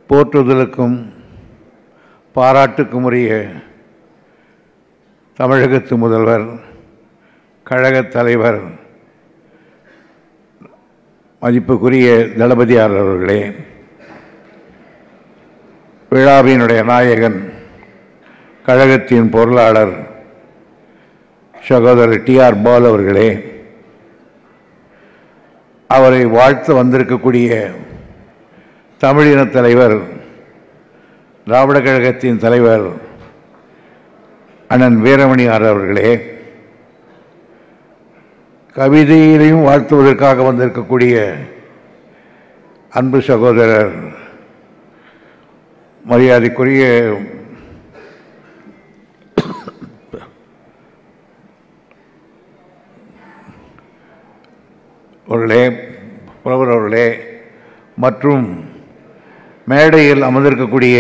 போற்றுதலுக்கும் பாராட்டுக்கும் உரிய தமிழகத்து முதல்வர் கழகத் தலைவர் மதிப்புக்குரிய தளபதியார் அவர்களே விழாவினுடைய நாயகன் கழகத்தின் பொருளாளர் சகோதரர் டி ஆர் பால் அவர்களே அவரை வாழ்த்து வந்திருக்கக்கூடிய தமிழின தலைவர் திராவிட கழகத்தின் தலைவர் அண்ணன் வீரமணியார் அவர்களே கவிதையிலையும் வாழ்த்துவதற்காக வந்திருக்கக்கூடிய அன்பு சகோதரர் மரியாதைக்குரிய அவர்களே புலவர் அவர்களே மற்றும் மேடையில் அமர்ந்திருக்கக்கூடிய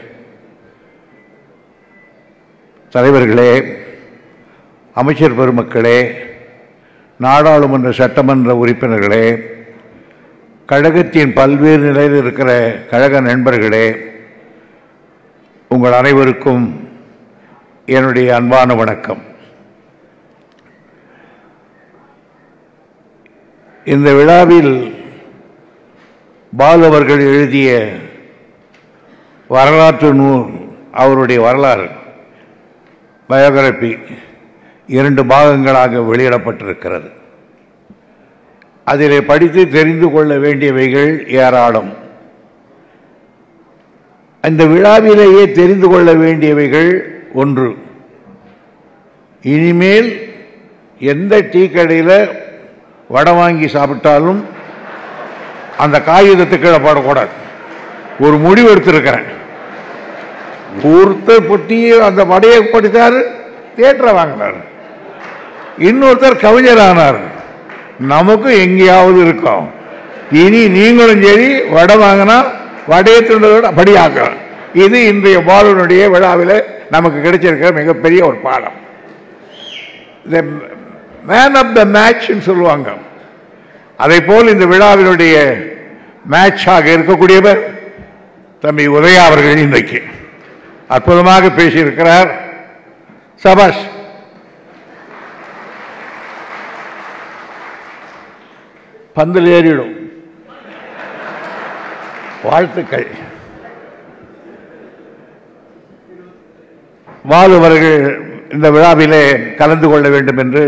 தலைவர்களே அமைச்சர் பெருமக்களே நாடாளுமன்ற சட்டமன்ற உறுப்பினர்களே கழகத்தின் பல்வேறு நிலையில் இருக்கிற கழக நண்பர்களே உங்கள் அனைவருக்கும் என்னுடைய அன்பான வணக்கம் இந்த விழாவில் பால் அவர்கள் எழுதிய வரலாற்று நூல் அவருடைய வரலாறு பயோகிராபி இரண்டு பாகங்களாக வெளியிடப்பட்டிருக்கிறது அதிலே படித்து தெரிந்து கொள்ள வேண்டியவைகள் ஏராளம் அந்த விழாவிலேயே தெரிந்து கொள்ள வேண்டியவைகள் ஒன்று இனிமேல் எந்த டீ கடையில் வடை வாங்கி சாப்பிட்டாலும் அந்த காகிதத்தை கீழே போடக்கூடாது ஒரு முடிவு எடுத்திருக்கிறேன் ஒருத்தர் பொட்டியை அந்த வடையை படித்தார் தேட்டரை வாங்கினார் இன்னொருத்தர் கவிஞர் ஆனார் நமக்கும் எங்கேயாவது இருக்கும் இனி நீங்களும் சரி வடை வாங்கினா வடையை தின்றதோட படியாக்கலாம் இது இன்றைய பாலனுடைய விழாவில் நமக்கு கிடைச்சிருக்கிற மிகப்பெரிய ஒரு பாடம் மேன் ஆஃப் த மேட்ச்னு சொல்லுவாங்க அதை போல் இந்த விழாவினுடைய மேட்சாக இருக்கக்கூடியவர் தம்பி உதயா அவர்கள் இன்றைக்கு அற்புதமாக பேசியிருக்கிறார் சபாஷ் பந்தில் ஏறிடும் வாழ்த்துக்கள் வாலு அவர்கள் இந்த விழாவிலே கலந்து கொள்ள வேண்டும் என்று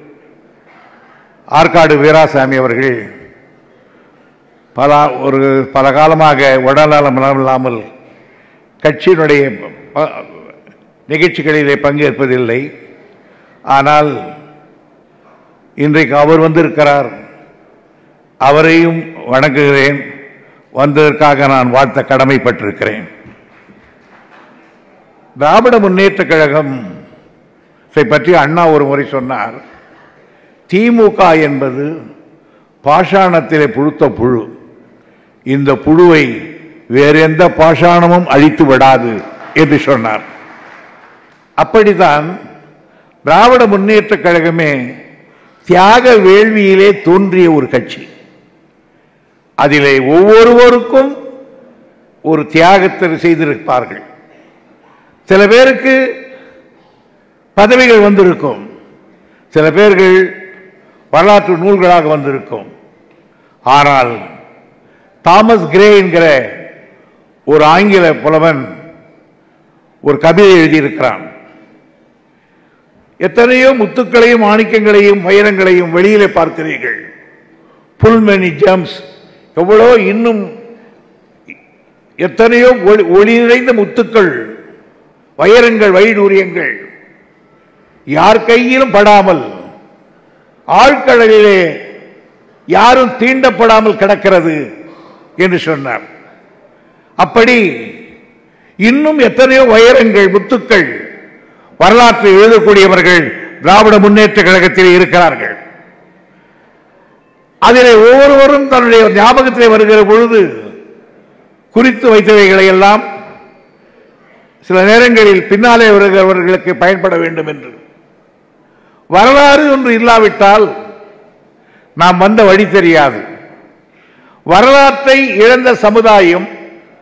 ஆற்காடு வீராசாமி அவர்கள் பல ஒரு பல காலமாக உடல்நலம் இல்லாமல் கட்சியினுடைய ப- நிகழ்ச்சிகளிலே பங்கேற்பதில்லை ஆனால் இன்றைக்கு அவர் வந்திருக்கிறார் அவரையும் வணங்குகிறேன் வந்ததற்காக நான் வாழ்த்த கடமைப்பட்டிருக்கிறேன் திராவிட முன்னேற்றக் கழகம் இதை பற்றி அண்ணா ஒரு முறை சொன்னார் திமுக என்பது பாஷாணத்திலே புழுத்த புழு இந்த புழுவை வேற எந்த பாஷாணமும் அழித்து விடாது என்று சொன்னார் அப்படித்தான் திராவிட முன்னேற்றக் கழகமே தியாக வேள்வியிலே தோன்றிய ஒரு கட்சி அதிலே ஒவ்வொருவருக்கும் ஒரு தியாகத்தை செய்திருப்பார்கள் சில பேருக்கு பதவிகள் வந்திருக்கும் சில பேர்கள் வரலாற்று நூல்களாக வந்திருக்கும் ஆனால் தாமஸ் கிரே என்கிற ஒரு ஆங்கில புலவன் ஒரு கவிதை எழுதியிருக்கிறான் எத்தனையோ முத்துக்களையும் மாணிக்கங்களையும் வைரங்களையும் வெளியிலே பார்க்கிறீர்கள் புல் மெனி ஜம்ஸ் எவ்வளோ இன்னும் எத்தனையோ ஒளி ஒளி நிறைந்த முத்துக்கள் வைரங்கள் வைடூரியங்கள் யார் கையிலும் படாமல் ஆழ்கடலிலே யாரும் தீண்டப்படாமல் கிடக்கிறது என்று சொன்னார் அப்படி இன்னும் எத்தனையோ வைரங்கள் முத்துக்கள் வரலாற்றை எழுதக்கூடியவர்கள் திராவிட முன்னேற்ற கழகத்தில் இருக்கிறார்கள் அதிலே ஒவ்வொருவரும் தன்னுடைய ஞாபகத்திலே வருகிற பொழுது குறித்து வைத்தவைகளை எல்லாம் சில நேரங்களில் பின்னாலே வருகிறவர்களுக்கு பயன்பட வேண்டும் என்று வரலாறு ஒன்று இல்லாவிட்டால் நாம் வந்த வழி தெரியாது வரலாற்றை இழந்த சமுதாயம்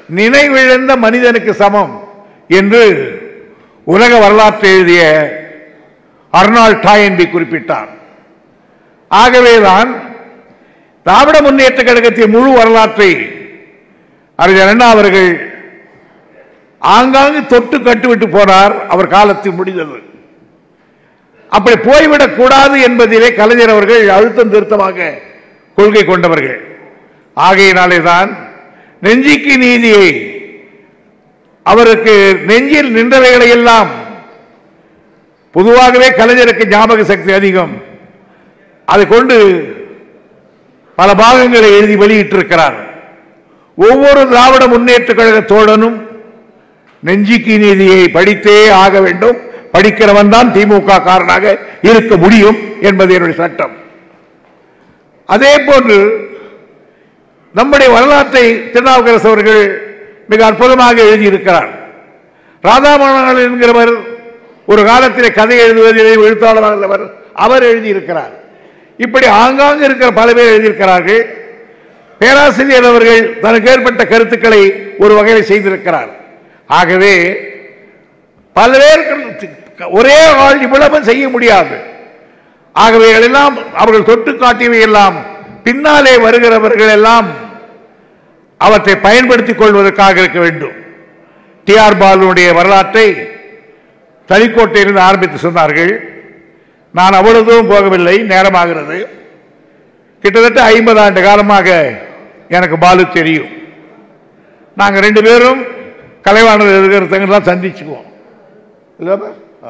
நினைவிழந்த மனிதனுக்கு சமம் என்று உலக வரலாற்று எழுதிய அர்னால்ட் டாயன்பி குறிப்பிட்டார் ஆகவேதான் திராவிட முன்னேற்ற கழகத்தின் முழு வரலாற்றை அறிஞர் அண்ணா அவர்கள் ஆங்காங்கு தொட்டு கட்டுவிட்டு போனார் அவர் காலத்தில் முடிந்தது அப்படி போய்விடக் கூடாது என்பதிலே கலைஞர் அவர்கள் அழுத்தம் திருத்தமாக கொள்கை கொண்டவர்கள் ஆகையினாலே தான் நெஞ்சிக்கு நீதியை அவருக்கு நெஞ்சில் நின்றவைகளை எல்லாம் பொதுவாகவே கலைஞருக்கு ஞாபக சக்தி அதிகம் அதை கொண்டு பல பாகங்களை எழுதி வெளியிட்டிருக்கிறார் ஒவ்வொரு திராவிட முன்னேற்ற கழக தோழனும் நெஞ்சிக்கு நீதியை படித்தே ஆக வேண்டும் படிக்கிறவன் தான் திமுக காரனாக இருக்க முடியும் என்பது என்னுடைய சட்டம் அதே போன்று நம்முடைய வரலாற்றை திருநாவுக்கரசு அவர்கள் மிக அற்புதமாக எழுதியிருக்கிறார் ராதாமோகன் என்கிறவர் ஒரு காலத்திலே கதை எழுதுவதிலே எழுத்தாளராக இருந்தவர் அவர் எழுதியிருக்கிறார் இப்படி ஆங்காங்கு இருக்கிற பல பேர் எழுதியிருக்கிறார்கள் பேராசிரியர் அவர்கள் தனக்கு ஏற்பட்ட கருத்துக்களை ஒரு வகையில் செய்திருக்கிறார் ஆகவே பல பேர் ஒரே ஆள் இவ்வளவு செய்ய முடியாது ஆகவே எல்லாம் அவர்கள் தொட்டு காட்டியவை எல்லாம் பின்னாலே வருகிறவர்கள் எல்லாம் அவற்றை பயன்படுத்திக் கொள்வதற்காக இருக்க வேண்டும் டி ஆர் பாலுடைய வரலாற்றை தனிக்கோட்டையிலிருந்து ஆரம்பித்து சொன்னார்கள் நான் அவ்வளவு தூரம் போகவில்லை நேரமாகிறது கிட்டத்தட்ட ஐம்பது ஆண்டு காலமாக எனக்கு பாலு தெரியும் நாங்கள் ரெண்டு பேரும் கலைவாணர் இருக்கிறதெல்லாம் சந்திச்சுக்குவோம் இல்லைப்பா?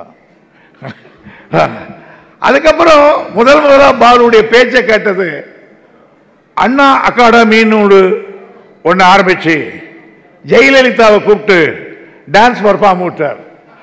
ஆ. அதுக்கப்புறம் முதல் முதலாக பாலுடைய பேச்சை கேட்டது அண்ணா அகாடமின்னு ஒரு ஒன்று ஆரம்பிச்சு ஜெயலலிதாவை கூப்பிட்டு டான்ஸ் பர்ஃபார்ம் விட்டார்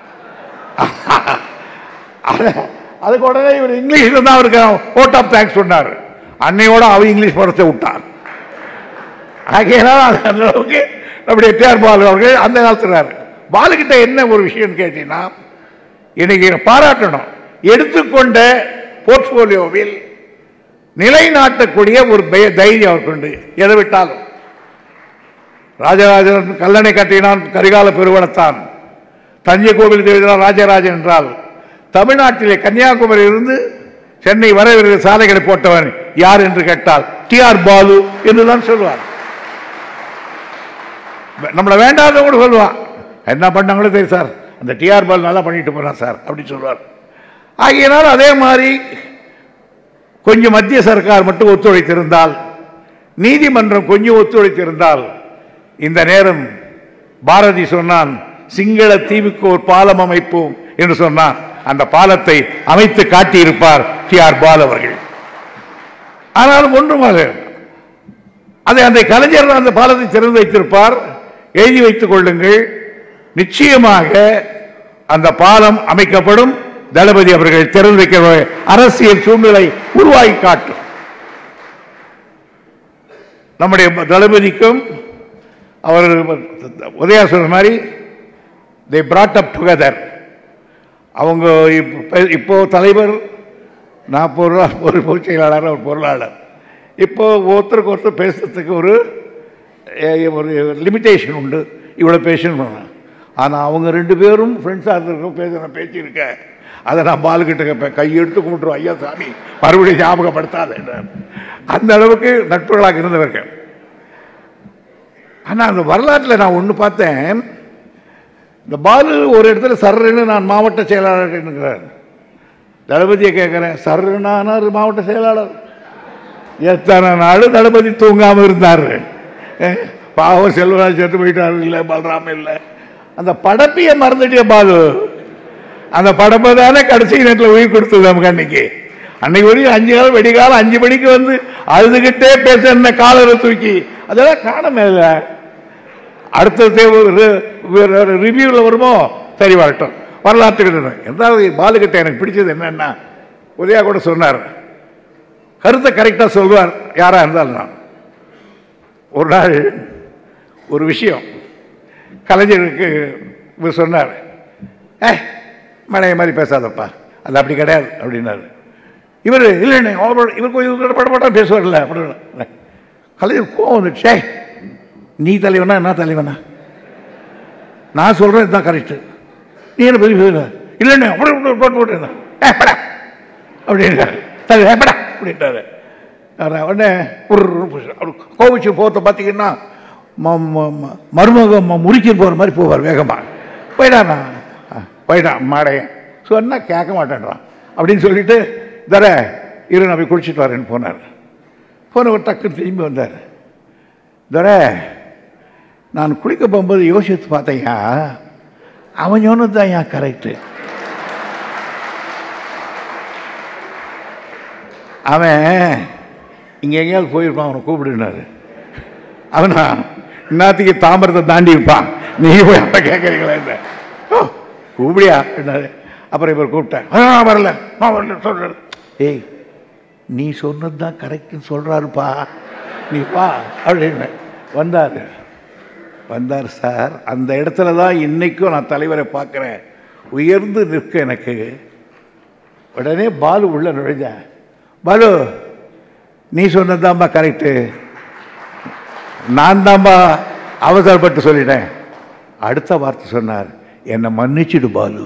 அது- அதுக்கு உடனே இவர் இங்கிலீஷ்ல தான் அவருக்கு ஓட் ஆஃப் தேங்க்ஸ் சொன்னார் அன்னையோட அவ இங்கிலீஷ் படத்தை விட்டார் ஆகையினால அந்த அளவுக்கு நம்முடைய டிஆர் பாலு அவர்கள் அந்த காலத்துறாரு பாலுகிட்ட என்ன ஒரு விஷயம் கேட்டீங்கன்னா இன்னைக்கு பாராட்டணும் எடுத்துக்கொண்ட போர்ட்போலியோவில் நிலைநாட்டக்கூடிய ஒரு பய- தைரியம் அவர் கொண்டு எதை விட்டாலும் ராஜராஜன் கல்லணை கட்டினான் கரிகால பெருவளத்தான் தஞ்சை கோவில் எழுதினார் ராஜராஜன் என்றால் தமிழ்நாட்டிலே கன்னியாகுமரியிலிருந்து சென்னை வர இருக்கிற சாலைகளை போட்டவன் யார் என்று கேட்டால் டி ஆர் பாலு என்றுதான் சொல்வார் நம்மளை வேண்டாத கூட சொல்லுவான் என்ன பண்ணாங்களோ தெரியும் சார் அந்த டிஆர் பால் நல்லா பண்ணிட்டு போறான் சார் அப்படின்னு சொல்லுவார் ஆகையினால் அதே மாதிரி கொஞ்சம் மத்திய சர்க்கார் மட்டும் ஒத்துழைத்திருந்தால் நீதிமன்றம் கொஞ்சம் ஒத்துழைத்திருந்தால் இந்த நேரம் பாரதி சொன்னான் சிங்கள தீவுக்கு ஒரு பாலம் அமைப்போம் என்று சொன்னான் அந்த பாலத்தை அமைத்து காட்டியிருப்பார் டி ஆர் பால் அவர்கள் ஆனாலும் ஒன்றும் அது அதை அந்த கலைஞர் அந்த பாலத்தை திறந்து வைத்திருப்பார் எழுதி வைத்துக் கொள்ளுங்கள் நிச்சயமாக அந்த பாலம் அமைக்கப்படும் தளபதி அவர்கள் திறந்து வைக்கிற அரசியல் சூழ்நிலை உருவாகி காட்டும் நம்முடைய தளபதிக்கும் அவர் உதயா சொல்ற மாதிரி தே brought up டுகெதர் அவங்க இப்ப- இப்போ தலைவர் நான் பொருளா ஒரு பொதுச் செயலாளர் ஒரு பொருளாளர் இப்போ ஒருத்தருக்கு ஒருத்தர் பேசுறதுக்கு ஒரு எ- ஒரு லிமிட்டேஷன் உண்டு இவ்வளோ பேசணும் ஆனால் அவங்க ரெண்டு பேரும் ஃப்ரெண்ட்ஸாக இருந்திருக்கோம் பேசுகிற பேச்சு இருக்க அதை நான் பாலுக்கிட்ட கேட்பேன் கையெடுத்து கும்பிட்டுருவோம் ஐயா சாமி மறுபடியும் ஞாபகப்படுத்தாத என்றார். அந்த அளவுக்கு நட்புகளாக இருந்தவர்கள் ஆனால் அந்த வரலாற்றில் நான் ஒன்று பார்த்தேன் இந்த பாலு ஒரு இடத்துல சர்ன்னு நான் மாவட்ட செயலாளர் என்கிறார் தளபதியை கேட்குறேன் சர்னானார் மாவட்ட செயலாளர் எத்தனை நாள் தளபதி தூங்காம இருந்தார் அஹ், பாவம் செல்வராஜ் செத்து போயிட்டாரு இல்லை பலராம இல்லை அந்த படப்பையை மறந்துட்டே பாலு அந்த படப்பை தானே கடைசி நேரத்தில் உயிர் கொடுத்தது நமக்கு அன்னைக்கு அன்னைக்கு வரையும் அஞ்சு காலம் வெடிகாலம் அஞ்சு மணிக்கு வந்து அழுதுகிட்டே பேச என்ன காலரை தூக்கி அதெல்லாம் காணமே இல்லை அடுத்த ரிவ்யூவில் வருமோ சரி வரட்டும் வரலாற்றுக்கு எதாவது பாலுகிட்ட எனக்கு பிடிச்சது என்னன்னா உதயா கூட சொன்னார் கருத்தை கரெக்டாக சொல்வார் யாரா இருந்தாலும் நான் ஒரு நாள் ஒரு விஷயம் கலைஞருக்கு இவர் சொன்னார் ஏ மழைய மாதிரி பேசாதப்பா அது அப்படி கிடையாது அப்படின்னாரு இவர் இல்லைண்ணே அவர் இவர் கொஞ்சம் படப்படம் பேசுவார்ல அப்படின்னு கலைஞர் கோவம் வந்துச்சே நீ தலைவனா நான் தலைவனா நான் சொல்றேன் இதுதான் கரெக்டு நீ என்ன பதில் சொல்லுங்க இல்லைண்ணே அப்படி இப்படி போட்டு போட்டு ஏப்படா அப்படின்றாரு தலை ஏப்படா அப்படின்ட்டாரு அவரை உடனே ஒரு கோவிச்சு போத்த பார்த்தீங்கன்னா ம- ம- ம- மருமக ம- முறுக்கி போகிற மாதிரி போவார் வேகமாக போயிடாண்ணா ஆ, போயிட்டான் மாடையன் சொன்னால் கேட்க மாட்டேன்றான் அப்படின்னு சொல்லிட்டு தர இரு நான் போய் குளிச்சுட்டு வரேன்னு போனார் போனவர் டக்குன்னு திரும்பி வந்தார் தர நான் குளிக்க போகும்போது யோசித்து பார்த்தேயா அவன் சொன்னது தான் ஏன் கரெக்டு அவன் இங்கே எங்கேயாவது போயிருப்பான் அவனை கூப்பிடுனாரு அவனா இன்னத்துக்கு தாமிரத்தை தாண்டி இருப்பான் நீ போய் அவனை கேட்குறீங்களா என்ன ஓ கூப்பிடியா என்னாரு அப்புறம் இவர் கூப்பிட்டேன் "ஆ, நான் வரல நான் வரல சொல்கிறேன் ஏய் நீ சொன்னது தான் கரெக்டுன்னு சொல்கிறாருப்பா நீ வா அப்படின்னு வந்தார் வந்தார் சார் அந்த இடத்துல தான் இன்னைக்கும் நான் தலைவரை பார்க்குறேன் உயர்ந்து நிற்க எனக்கு உடனே பாலு உள்ள நுழைஞ்சேன் பாலு நீ சொன்னதாம்பா கரெக்டு நான் தான்பா அவசரப்பட்டு சொல்லிட்டேன் அடுத்த வார்த்தை சொன்னார் என்னை மன்னிச்சிடு பாலு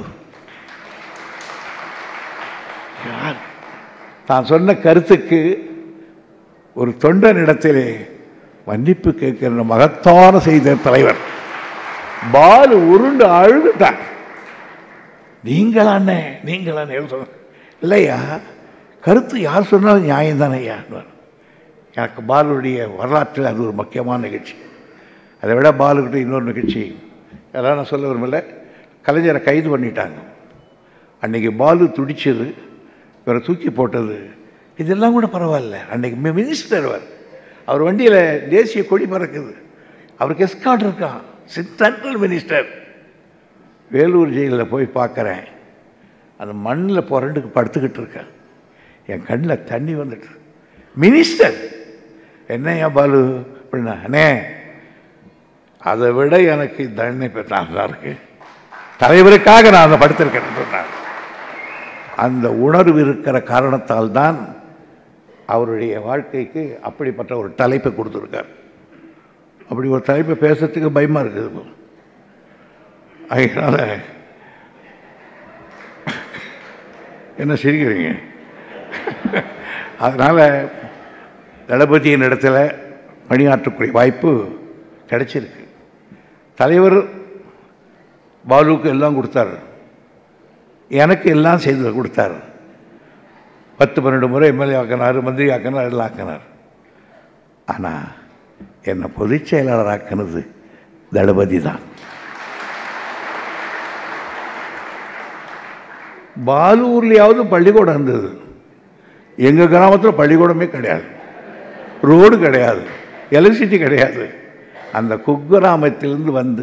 யார் தான் சொன்ன கருத்துக்கு ஒரு தொண்டனிடத்திலே மன்னிப்பு கேட்கிற மகத்தான செய்த தலைவர் பாலு உருண்டு அழுதுட்டான் நீங்களாண்ணே நீங்களாண்ணே சொன்ன இல்லையா கருத்து யார் சொன்னாலும் நியாயம் தானே ஐயா எனக்கு பாலுடைய வரலாற்றில் அது ஒரு முக்கியமான நிகழ்ச்சி அதை விட பாலுக்கிட்ட இன்னொரு நிகழ்ச்சி அதெல்லாம் நான் சொல்ல விரும்பல கலைஞரை கைது பண்ணிட்டாங்க அன்னைக்கு பாலு துடிச்சது இவரை தூக்கி போட்டது இதெல்லாம் கூட பரவாயில்ல அன்னைக்கு மினிஸ்டர் அவர் அவர் வண்டியில் தேசிய கொடி பறக்குது அவருக்கு எஸ்கார்ட் இருக்கான் சென்ட்ரல் மினிஸ்டர் வேலூர் ஜெயிலில் போய் பார்க்குறேன் அந்த மண்ணில் புரண்டுக்கு படுத்துக்கிட்டு இருக்கேன் என் கண்ணில் தண்ணி வந்துட்டு மினிஸ்டர் என்னையா பாலு அப்படின்னா அண்ணே அதை விட எனக்கு தண்டனை பெற்றாங்க இருக்கு தலைவருக்காக நான் அதை படுத்திருக்கேன் சொன்னார் அந்த உணர்வு இருக்கிற காரணத்தால் தான் அவருடைய வாழ்க்கைக்கு அப்படிப்பட்ட ஒரு தலைப்பை கொடுத்துருக்கார் அப்படி ஒரு தலைப்பை பேசுறதுக்கு பயமா இருக்குது இப்போ. அதனால என்ன சிரிக்கிறீங்க அதனால தளபதியின் இடத்துல பணியாற்றக்கூடிய வாய்ப்பு கிடைச்சிருக்கு தலைவர் பாலுவுக்கு எல்லாம் கொடுத்தாரு எனக்கு எல்லாம் செய்து கொடுத்தாரு பத்து பன்னெண்டு முறை எம்எல்ஏ ஆக்கினார் மந்திரி ஆக்கினார் எல்லாம் ஆக்கினார் ஆனால் என்னை பொதுச் செயலாளர் ஆக்கினது தளபதி தான் பாலூர்லையாவது பள்ளிக்கூடம் இருந்தது எங்கள் கிராமத்தில் பள்ளிக்கூடமே கிடையாது ரோடு கிடையாது எலக்ட்ரிசிட்டி கிடையாது அந்த குக்கிராமத்திலிருந்து வந்து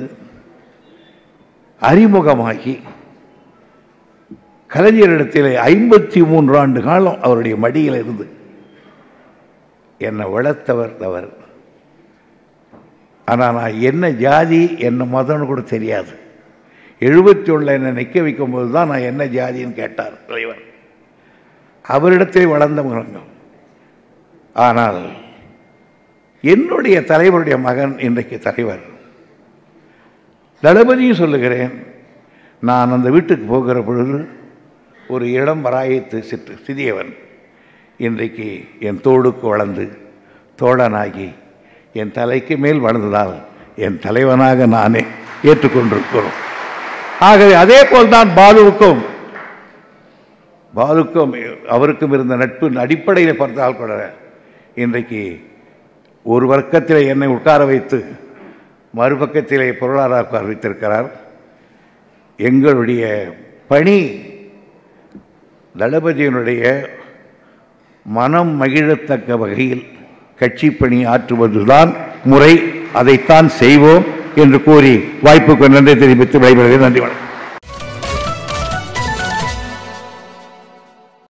அறிமுகமாகி கலைஞரிடத்தில் ஐம்பத்தி மூன்று ஆண்டு காலம் அவருடைய மடியில் இருந்து என்னை வளர்த்தவர் தவறு ஆனால் நான் என்ன ஜாதி என்ன மதம்னு கூட தெரியாது எழுபத்தி ஒன்றில் என்னை நிற்க வைக்கும்போது தான் நான் என்ன ஜாதின்னு கேட்டார் தலைவர் அவரிடத்தில் வளர்ந்த மகன்கள் ஆனால் என்னுடைய தலைவருடைய மகன் இன்றைக்கு தலைவர் தளபதியும் சொல்லுகிறேன் நான் அந்த வீட்டுக்கு போகிற பொழுது ஒரு இளம் வராயத்து சிற்று சிறியவன் இன்றைக்கு என் தோளுக்கு வளர்ந்து தோழனாகி என் தலைக்கு மேல் வளர்ந்ததால் என் தலைவனாக நானே ஏற்றுக்கொண்டிருக்கிறோம் ஆகவே அதே போல்தான் பாலுவுக்கும் பாலுக்கும் அவருக்கும் இருந்த நட்பின் அடிப்படையில் பார்த்தால் கூட இன்றைக்கு ஒரு வர்க்கத்தில் என்னை உட்கார வைத்து மறுபக்கத்திலே பொருளாதார உட்கார வைத்திருக்கிறார் எங்களுடைய பணி தளபதியினுடைய மனம் மகிழத்தக்க வகையில் கட்சி பணி ஆற்றுவதுதான் முறை அதைத்தான் செய்வோம் என்று கூறி வாய்ப்புக்கு நன்றி தெரிவித்து விடைபெறுகிறேன் நன்றி வணக்கம்